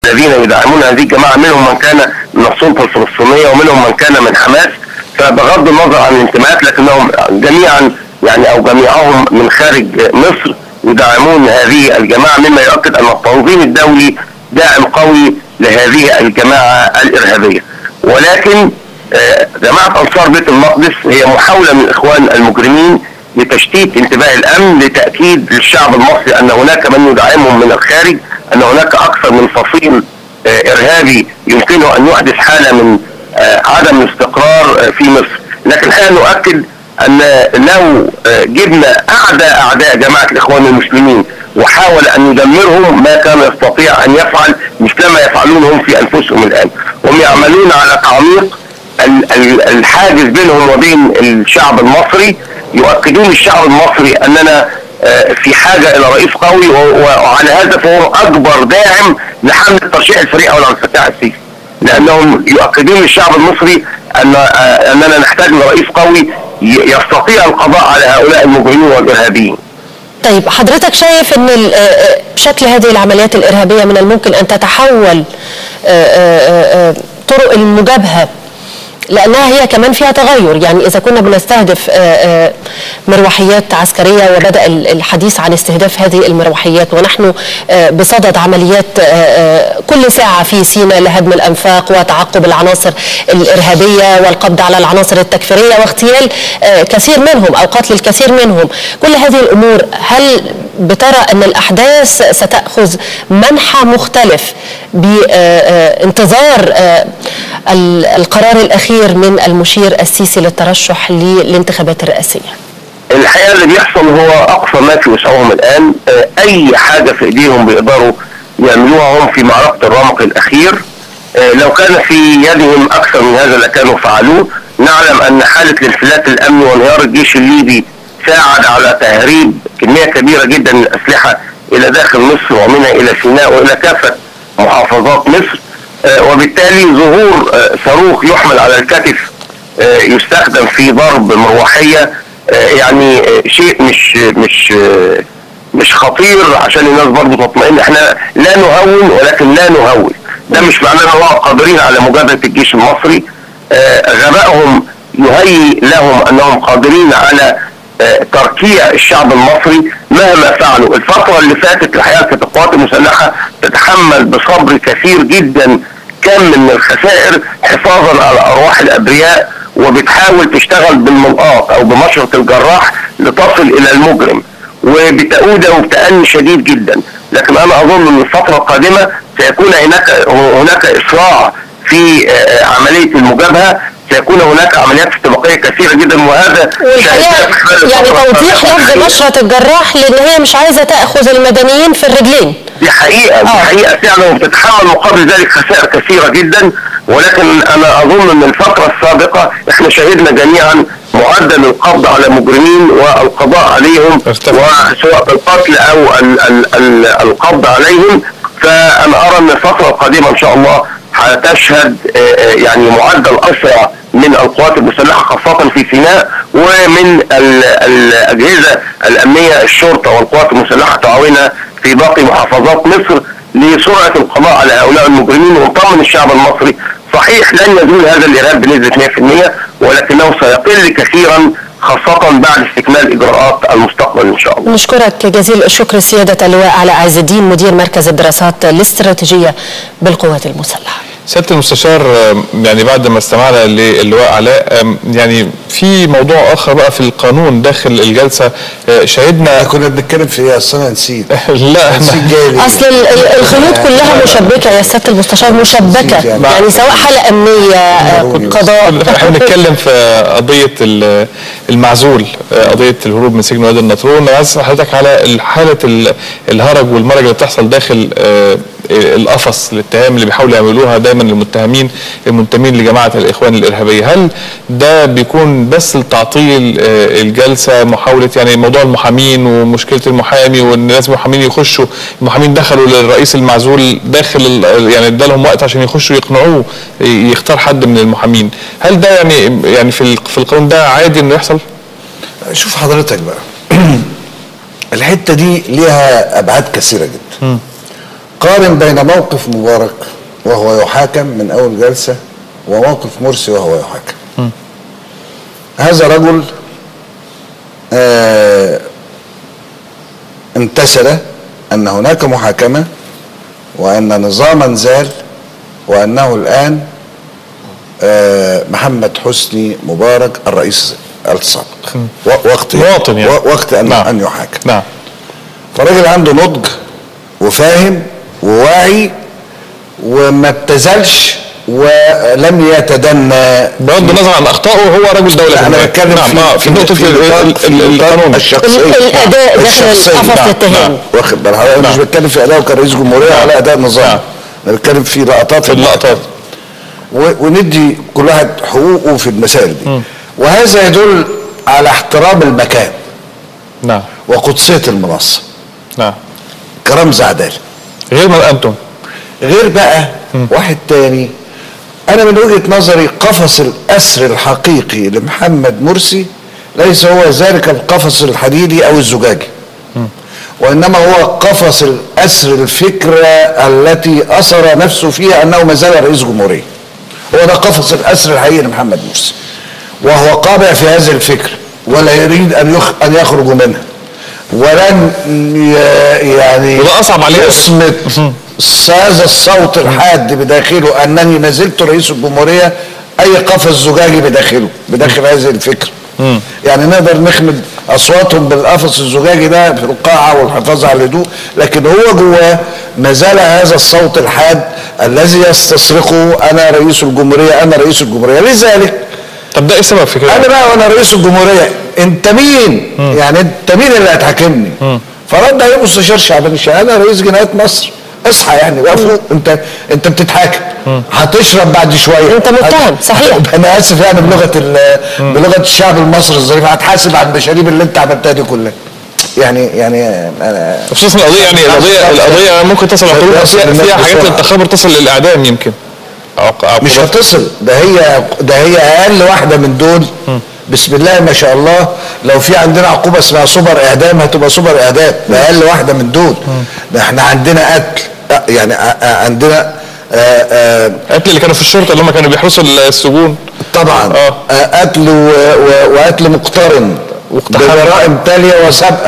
الذين يدعمون هذه الجماعه منهم من كان من السلطه الفلسطينيه ومنهم من كان من حماس فبغض النظر عن الانتماءات لكنهم جميعا يعني او جميعهم من خارج مصر يدعمون هذه الجماعه مما يؤكد ان التنظيم الدولي داعم قوي لهذه الجماعه الارهابيه ولكن آه، جماعه انصار بيت المقدس هي محاوله من الاخوان المجرمين لتشتيت انتباه الامن لتاكيد للشعب المصري ان هناك من يدعمهم من الخارج ان هناك اكثر من فصيل آه، ارهابي يمكنه ان يحدث حاله من آه، عدم الاستقرار آه، في مصر لكن الحقيقه نؤكد ان لو آه، جبنا اعدى اعداء جماعه الاخوان المسلمين وحاول ان يدمرهم ما كان يستطيع ان يفعل مثل ما يفعلون هم في انفسهم الان هم يعملون على تعميق ال- ال- الحاجز بينهم وبين الشعب المصري يؤكدون للشعب المصري اننا آه، في حاجه الى رئيس قوي و- وعلى هذا فهو اكبر داعم لحمله ترشيح الفريق اول عبد الفتاح السيسي لانهم يؤكدون للشعب المصري ان آه، اننا نحتاج لرئيس قوي ي- يستطيع القضاء على هؤلاء المجرمين والارهابيين طيب حضرتك شايف ان ال- آه، آه، شكل هذه العمليات الارهابيه من الممكن ان تتحول آه، آه، آه، طرق المجابهه لانها هي كمان فيها تغير يعني اذا كنا بنستهدف آه، آه، مروحيات عسكريه وبدا ال- الحديث عن استهداف هذه المروحيات ونحن آه، بصدد عمليات آه، آه، كل ساعه في سيناء لهدم الانفاق وتعقب العناصر الارهابيه والقبض على العناصر التكفيريه واغتيال آه، كثير منهم او قتل الكثير منهم كل هذه الامور هل بترى ان الاحداث ستاخذ منحى مختلف بانتظار القرار الاخير من المشير السيسي للترشح للانتخابات الرئاسيه الحقيقه اللي بيحصل هو اقصى ما في وسعهم الان آه، اي حاجه في ايديهم بيقدروا يعملوها هم في معركه الرمق الاخير آه، لو كان في يدهم اكثر من هذا لكانوا فعلوه نعلم ان حاله الانفلات الامني وانهيار الجيش الليبي ساعد على تهريب كميه كبيره جدا من الاسلحه الى داخل مصر ومنها الى سيناء والى كافه محافظات مصر آه، وبالتالي ظهور آه، صاروخ يحمل على الكتف آه، يستخدم في ضرب مروحيه آه، يعني آه، شيء مش مش آه، مش خطير عشان الناس برضه تطمئن احنا لا نهون ولكن لا نهول ده مش معناه ان هم قادرين على مجابهه الجيش المصري آه، غبائهم يهيئ لهم انهم قادرين على آه، تركيع الشعب المصري مهما فعلوا الفترة اللي فاتت الحقيقة كانت القوات المسلحة تتحمل بصبر كثير جدا كم من الخسائر حفاظا على أرواح الأبرياء وبتحاول تشتغل بالملقاط أو بمشرط الجراح لتصل إلى المجرم وبتأودة وبتأني شديد جدا لكن أنا أظن أن الفترة القادمة سيكون هناك هناك إسراع في آه، عملية المجابهة سيكون هناك عمليات استباقية كثيرة جدا وهذا شاهدناه في خلال والحقيقه يعني الفترة توضيح السابقة. لفظ مشرط الجراح لان هي مش عايزه تاخذ المدنيين في الرجلين دي حقيقة دي آه. حقيقة فعلا وبتتحمل مقابل ذلك خسائر كثيرة جدا ولكن أنا أظن أن الفترة السابقة إحنا شهدنا جميعا معدل القبض على مجرمين والقضاء عليهم ارتفع. وسواء بالقتل أو ال ال ال القبض عليهم فأنا أرى أن الفترة القادمة إن شاء الله هتشهد آه، آه، يعني معدل أسرع من القوات المسلحة خاصة في سيناء ومن ال- الأجهزة الأمنية الشرطة والقوات المسلحة تعاونها في باقي محافظات مصر لسرعة القضاء على هؤلاء المجرمين ونطمن الشعب المصري صحيح لن يزول هذا الإرهاب بنسبة 100% ولكنه سيقل كثيرا خاصة بعد استكمال إجراءات المستقبل إن شاء الله نشكرك جزيل الشكر سياده اللواء علاء عز الدين مدير مركز الدراسات الاستراتيجيه بالقوات المسلحه سياده المستشار آم، يعني بعد ما استمعنا للواء علاء آم، يعني في موضوع اخر بقى في القانون داخل الجلسه آه، شهدنا كنا بنتكلم في ايه اصل انا نسيت لا نسيت جاي ليه اصل ال- ال- الخيوط كلها مشبكه يا سياده المستشار مشبكه يعني. يعني سواء حاله امنيه آه، قضاء احنا بنتكلم في قضيه ال- المعزول آه، قضيه الهروب من سجن وادي النطرون انا عايز أسأل حضرتك على حاله ال- الهرج والمرج اللي بتحصل داخل آه، القفص الاتهام اللي بيحاولوا يعملوها دايما للمتهمين المنتمين لجماعه الاخوان الارهابيه هل ده بيكون بس لتعطيل آه، الجلسه محاوله يعني موضوع المحامين ومشكله المحامي وان لازم المحامين يخشوا المحامين دخلوا للرئيس المعزول داخل ال- يعني ادالهم وقت عشان يخشوا يقنعوه ي- يختار حد من المحامين هل ده يعني يعني في ال- في القانون ده عادي انه يحصل شوف حضرتك بقى الحته دي ليها ابعاد كثيره جدا قارن بين موقف مبارك وهو يحاكم من اول جلسه وموقف مرسي وهو يحاكم هذا رجل آه امتثل ان هناك محاكمه وان نظاما زال وانه الان آه محمد حسني مبارك الرئيس السابق و- وقت مواطن يعني. و- وقت ان نعم. ان يحاكم نعم فالراجل عنده نضج وفاهم وواعي وما ابتذلش ولم يتدنى بغض النظر عن اخطائه هو رجل دوله لا، انا ما. بتكلم نعم في آه، في نقطه في ال- نطاق- ال- في ال- نطاق القانون الشخصيه ال- الأداء داخل الشخصية. قفص نعم، الاتهام نعم. واخد بالك حضرتك؟ أنا مش نعم. بتكلم في اداؤه كرئيس جمهوريه على اداء نظام نعم. انا بتكلم في لقطات في اللقطات و- وندي كل واحد حقوقه في المسائل دي وهذا يدل على احترام المكان نعم وقدسيه المنصه نعم كرمز عداله غير ما انتم غير بقى واحد تاني انا من وجهه نظري قفص الاسر الحقيقي لمحمد مرسي ليس هو ذلك القفص الحديدي او الزجاجي وانما هو قفص الاسر الفكره التي اسر نفسه فيها انه ما زال رئيس جمهوريه هو ده قفص الاسر الحقيقي لمحمد مرسي وهو قابع في هذه الفكره ولا يريد ان يخ... ان يخرج منها ولن ي- يعني وده أصعب عليه. يصمت هذا الصوت الحاد بداخله انني ما زلت رئيس الجمهوريه اي قفص زجاجي بداخله بداخل هذه الفكره يعني نقدر نخمد اصواتهم بالقفص الزجاجي ده في القاعه والحفاظ على الهدوء لكن هو جواه ما زال هذا الصوت الحاد الذي يستصرخه انا رئيس الجمهوريه انا رئيس الجمهوريه لذلك طب ده ايه السبب في كده؟ انا بقى وانا رئيس الجمهوريه انت مين؟ يعني انت مين اللي هتحاكمني؟ فرد عليه مستشار شعبان الشهري انا رئيس جنايات مصر اصحى يعني بقى فوق انت انت بتتحاكم هتشرب بعد شويه أنت متهم، صحيح. انا اسف يعني بلغه ال- بلغه الشعب المصري الظريف هتحاسب على المشاريب اللي انت عملتها دي كلها يعني يعني انا خصوصا القضيه يعني القضيه القضيه ممكن تصل عقوبة فيها, فيها حاجات للتخابر تصل للاعدام يمكن عق- عقوبات. مش هتصل ده هي ده هي اقل واحده من دول بسم الله ما شاء الله لو في عندنا عقوبه اسمها سوبر اعدام هتبقى سوبر اعدام ده اقل واحده من دول ده احنا عندنا قتل آه، يعني آه، آه، عندنا آه، آه، قتل اللي كانوا في الشرطه اللي هم كانوا بيحرسوا السجون طبعا آه. آه، قتل و- و- وقتل مقترن واقتحام. بجرائم تاليه وسابقه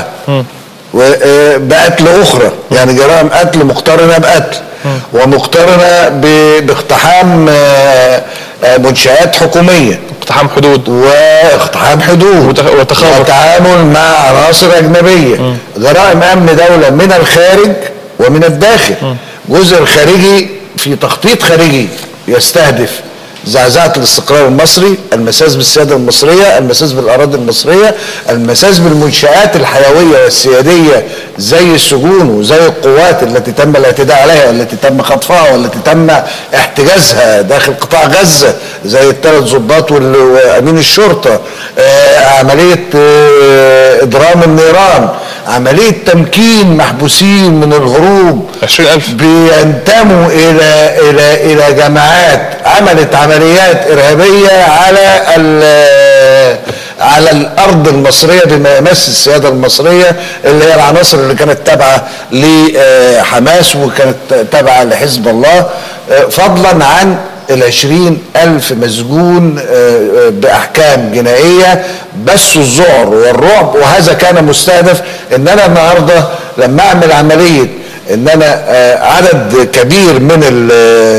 وبقتل اخرى يعني جرائم قتل مقترنه بقتل ومقترنه ب- باقتحام آه، آه، منشآت حكوميه اقتحام حدود واقتحام حدود وتخ- وتخابر. وتعامل مع عناصر اجنبيه جرائم امن دوله من الخارج ومن الداخل الجزء الخارجي في تخطيط خارجي يستهدف زعزعة الاستقرار المصري المساس بالسيادة المصرية المساس بالأراضي المصرية المساس بالمنشآت الحيوية والسيادية زي السجون وزي القوات التي تم الاعتداء عليها والتي تم خطفها والتي تم احتجازها داخل قطاع غزة زي الثلاث ضباط وال- وأمين الشرطة آه، عملية آه، إضرام النيران عملية تمكين محبوسين من الهروب 20000 بينتموا الى الى الى جماعات عملت عمليات ارهابيه على ال- على الارض المصريه بما يمس السياده المصريه اللي هي العناصر اللي كانت تابعه لحماس وكانت تابعه لحزب الله آه، فضلا عن العشرين ألف مسجون آه، آه، بأحكام جنائية بس الذعر والرعب وهذا كان مستهدف إن أنا النهاردة لما أعمل عملية ان انا آه، عدد كبير من ال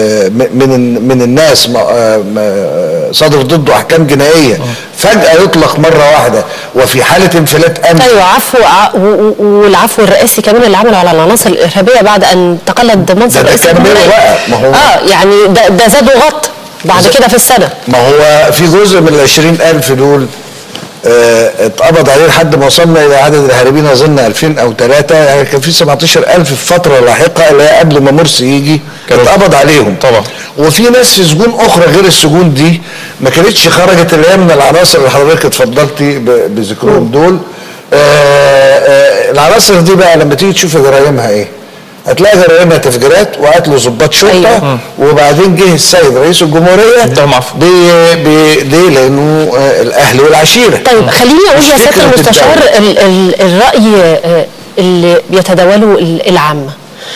من من الناس ما- آه، ما- صادر ضده احكام جنائيه فجاه يطلق مره واحده وفي حاله انفلات امن ايوه عفو ع- و- و- والعفو الرئاسي كمان اللي عمله على العناصر الارهابيه بعد ان تقلد منصب ده- ده رئيس كملوا الجمهورية. بقى، ما هو- اه يعني ده, ده زاد وغط بعد زاد. كده في السنه ما هو في جزء من العشرين ألف دول آه، اتقبض عليه لحد ما وصلنا إلى عدد الهاربين أظن 2000 أو 3 يعني كان في 17 ألف في فترة لاحقة اللي هي قبل ما مرسي يجي كانوا- اتقبض عليهم طبعا. وفي ناس في سجون أخرى غير السجون دي ما كانتش خرجت اللي هي من العناصر اللي حضرتك اتفضلتي ب- بذكرهم دول آه، آه، العناصر دي بقى لما تيجي تشوف جرائمها ايه هتلاقي جرائمها تفجيرات وقتل ضباط شرطه أيوة. وبعدين جه السيد رئيس الجمهوريه اداهم عفو. بي- بي- ليه؟ لانه آه، الاهل والعشيره طيب خليني اقول مش يا سياده فكرة المستشار الدولة. ال ال الراي آه، اللي بيتداوله ال- العامه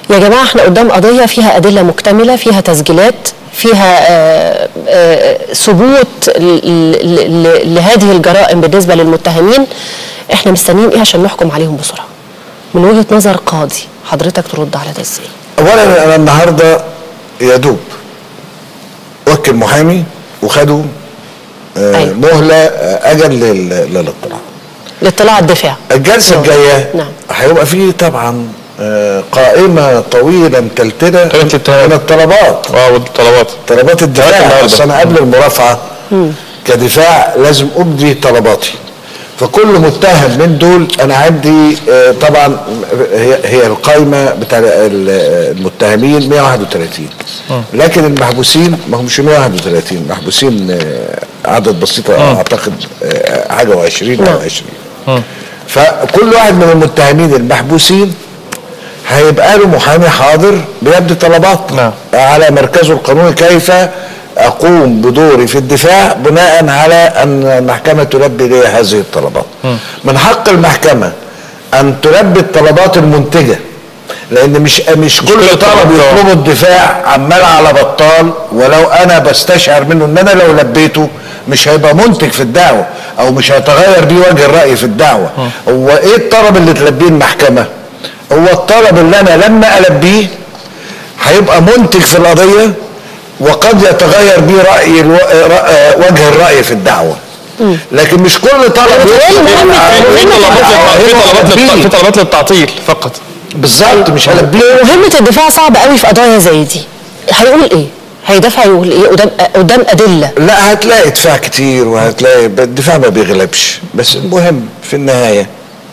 يا جماعة احنا قدام قضية فيها أدلة مكتملة فيها تسجيلات فيها آه، آه، ثبوت ل- ل- ل- لهذه الجرائم بالنسبة للمتهمين احنا مستنيين ايه عشان نحكم عليهم بسرعة من وجهة نظر قاضي حضرتك ترد على ده ازاي اولا انا النهارده يا دوب وكل محامي وخدوا آه، أيوة. مهله آه، اجل لل- للاطلاع الاطلاع على الدفاع الجلسه نعم. الجايه نعم. هيبقى فيه طبعا آه، قائمه طويله متلتله قائمة الاتهام. من الطلبات اه والطلبات طلبات الدفاع النهاردة. بس انا قبل المرافعه كدفاع لازم ابدي طلباتي فكل متهم من دول انا عندي آه، طبعا هي هي القائمه بتاع ال- المتهمين 131 لكن المحبوسين ما همش 131 محبوسين آه، عدد بسيط اعتقد آه، حاجه و20 نعم. او 20 فكل واحد من المتهمين المحبوسين هيبقى له محامي حاضر بيبدي طلبات نعم. على مركزه القانوني كيف اقوم بدوري في الدفاع بناء على ان المحكمه تلبي لي هذه الطلبات. من حق المحكمه ان تلبي الطلبات المنتجه لان مش مش كل كل طلب الطلبات. يطلبه الدفاع عمال على بطال ولو انا بستشعر منه ان انا لو لبيته مش هيبقى منتج في الدعوه او مش هيتغير بيه وجه الراي في الدعوه. هو ايه الطلب اللي تلبيه المحكمه؟ هو الطلب اللي انا لما البيه هيبقى منتج في القضيه وقد يتغير بيه راي الو... رأ... وجه الراي في الدعوه لكن مش كل طلب وبالتالي يطلب مهم على- في مهم طلبات للت- في طلبات للت- هلبيه. في طلبات للتعطيل فقط بالظبط مش هلبيه مهمة الدفاع صعبة قوي في قضايا زي دي هيقول ايه هيدافع يقول ايه قدام قدام أدلة لا هتلاقي دفاع كتير وهتلاقي الدفاع ما بيغلبش بس المهم في النهاية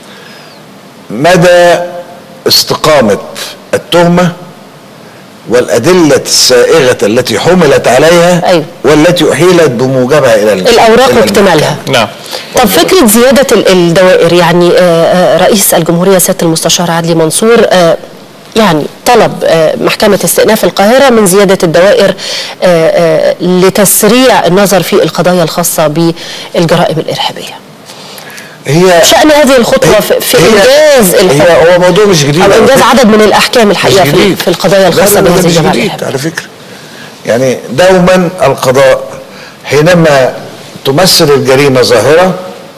مدى استقامة التهمة والأدلة السائغة التي حملت عليها أيوة. والتي أحيلت بموجبها إلى الم- الأوراق إلى واكتمالها نعم طب فكرة زيادة ال- الدوائر يعني آه، آه، رئيس الجمهورية سيادة المستشار عدلي منصور آه، يعني طلب آه، محكمة استئناف القاهرة من زيادة الدوائر آه، آه، لتسريع النظر في القضايا الخاصة بالجرائم الإرهابية هي شأن هذه الخطوة في, في هي- إنجاز هي الحكم هو موضوع مش جديد أو على إنجاز فكرة. عدد من الأحكام الحقيقة مش في, جديد. في القضايا الخاصة لا لا لا بهذه مش الجماعة جديد الإرهابية على فكرة يعني دوما القضاء حينما تمثل الجريمة ظاهرة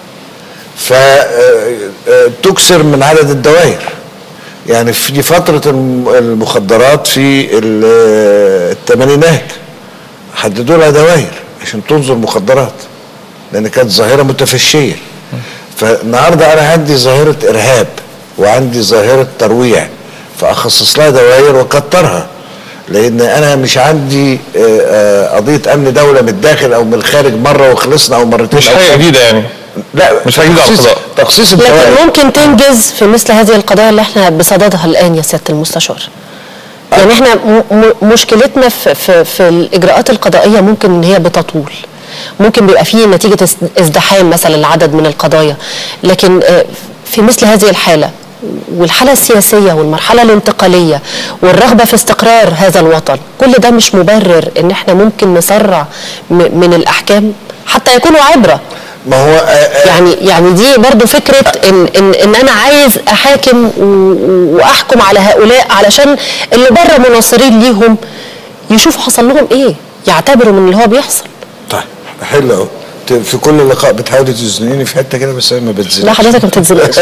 فتكسر من عدد الدوائر يعني في فترة الم- المخدرات في ال- الثمانينات حددوا لها دوائر عشان تنظر مخدرات لأن كانت ظاهرة متفشية فالنهارده أنا عندي ظاهرة إرهاب وعندي ظاهرة ترويع فأخصص لها دوائر وأكترها لأن أنا مش عندي آه، آه، قضية أمن دولة من الداخل أو من الخارج مرة وخلصنا أو مرتين مش أو حاجه خمسة. جديده يعني لا مش هيجي على تخصيص- القضاء. تخصيص الدوائر لكن ممكن تنجز في مثل هذه القضايا اللي احنا بصددها الآن يا سيادة المستشار يعني احنا م- م- مشكلتنا في, في, في الإجراءات القضائية ممكن ان هي بتطول ممكن بيبقى فيه نتيجة اس- ازدحام مثلا لعدد من القضايا لكن آه، في مثل هذه الحالة والحالة السياسية والمرحلة الانتقالية والرغبة في استقرار هذا الوطن كل ده مش مبرر ان احنا ممكن نسرع م- من الأحكام حتى يكونوا عبرة ما هو آه، آه، يعني يعني دي برضو فكره ان ان ان انا عايز احاكم و- واحكم على هؤلاء علشان اللي بره مناصرين ليهم يشوفوا حصل لهم ايه يعتبروا من اللي هو بيحصل طيب حلو أوي. ت- في كل لقاء بتحاولي تزنقيني في حته كده بس انا ما لا بتزنقش حضرتك ما بتتزنقش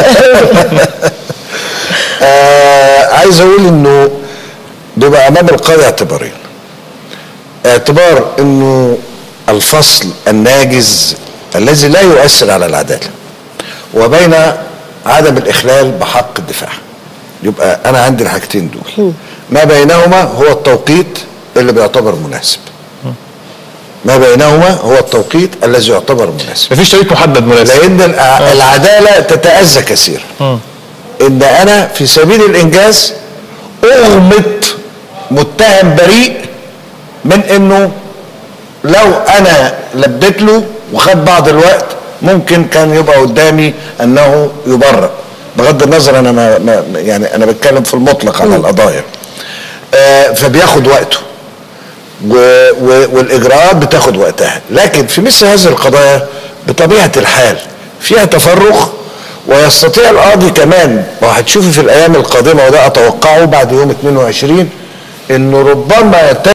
آه عايز اقول انه بيبقى امام القاضي اعتبارين اعتبار انه الفصل الناجز الذي لا يؤثر على العداله وبين عدم الاخلال بحق الدفاع يبقى انا عندي الحاجتين دول ما بينهما هو التوقيت اللي بيعتبر مناسب ما بينهما هو التوقيت الذي يعتبر مناسب مفيش توقيت محدد مناسب لان الع- العداله تتاذى كثيرا ان انا في سبيل الانجاز اغمط متهم بريء من انه لو انا لبيت له وخد بعض الوقت ممكن كان يبقى قدامي انه يبرأ بغض النظر انا ما ما يعني انا بتكلم في المطلق على القضايا آه فبياخد وقته و و والاجراءات بتاخد وقتها لكن في مثل هذه القضايا بطبيعه الحال فيها تفرغ ويستطيع القاضي كمان وهتشوفي في الايام القادمه وده اتوقعه بعد يوم 22 انه ربما يتجه